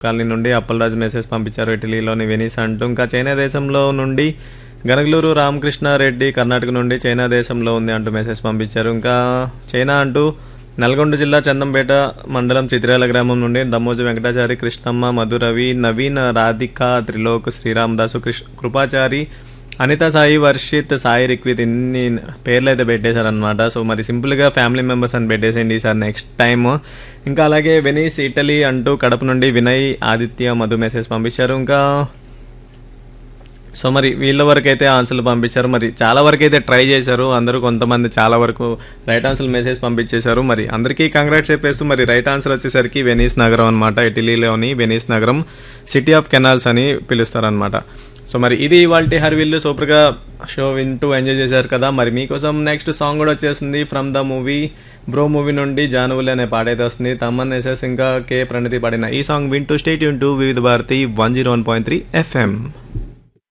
colony నుండి Appalaraju message పంపించారు ఇటలీలోని Venice అంటూ ఇంకా చైనా దేశంలో నుండి గనగలూరు రామకృష్ణారెడ్డి కర్ణాటక నుండి చైనా దేశంలో ఉంది అంటూ మెసేజ్ పంపించారు ఇంకా చైనా అంటూ నల్గొండ జిల్లా చందంపేట మండలం చిత్రాల గ్రామం నుండి దమ్మోజు వెంకటాచారి కృష్ణమ్మ మధురవి నవీన్ రాధిక త్రిలోక్ శ్రీరామదాసు కృష్ కృపాచారి అనిత సాయి వర్షిత్ సాయి రిక్విత్ ఇన్ని పేర్లు అయితే పెట్టేశారనమాట సో మరి సింపుల్గా ఫ్యామిలీ మెంబర్స్ అని పెట్టేసేయండి సార్ నెక్స్ట్ టైం ఇంకా అలాగే వెనీస్ ఇటలీ అంటూ కడప నుండి వినయ్ ఆదిత్య మధు మెసేజ్ పంపించారు ఇంకా సో మరి వీళ్ళ వరకు అయితే ఆన్సర్లు పంపించారు మరి చాలా వరకు అయితే ట్రై చేశారు అందరూ కొంతమంది చాలా వరకు రైట్ ఆన్సర్ మెసేజ్ పంపించేశారు మరి అందరికీ కంగ్రాట్స్ చెప్పేస్తూ మరి రైట్ ఆన్సర్ వచ్చేసరికి వెనీస్ నగరం అనమాట ఇటలీలోని వెనీస్ నగరం సిటీ ఆఫ్ కెనాల్స్ అని పిలుస్తారనమాట సో మరి ఇది ఇవాళ హర్విల్లు సూపర్గా షో వింటూ ఎంజాయ్ చేశారు కదా మరి మీకోసం నెక్స్ట్ సాంగ్ కూడా వచ్చేస్తుంది from the movie Bro movie నుండి జానువులు అనే పాట అయితే వస్తుంది తమ్మన్ ఎస్ఎస్ ఇంకా కే ప్రణతి పాడిన ఈ సాంగ్ వింటూ స్టేట్ యూన్ to Vividh Bharati one zero one point three FM